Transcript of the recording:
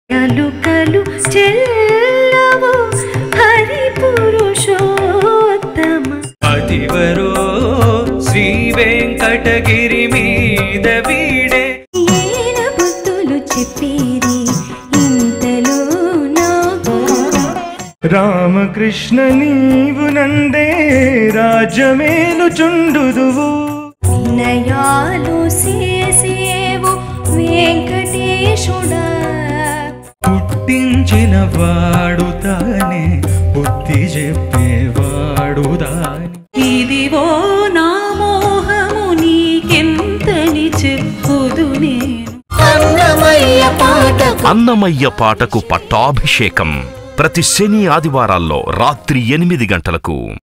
అలుకలు చెల్లవు హరి పురుషోత్తమ అతివరో శ్రీ వెంకటగిరి మీద వీడే ఏల బుద్ధులు చెప్పేది ఇంతలో నాకు రామకృష్ణ నీవు నందే రాజ్యమేలుచుండుదువు వినయాలు చేసేవు వెంకటేశుడా పుట్టించిన వాడు తానే బుద్ధి చెప్పేవాడు దాని ఇదివో నా మోహము నీకెంతని చెప్పుదు నేను అన్నమయ్య పాటకు పట్టాభిషేకం ప్రతి శని ఆదివారాల్లో రాత్రి ఎనిమిది గంటలకు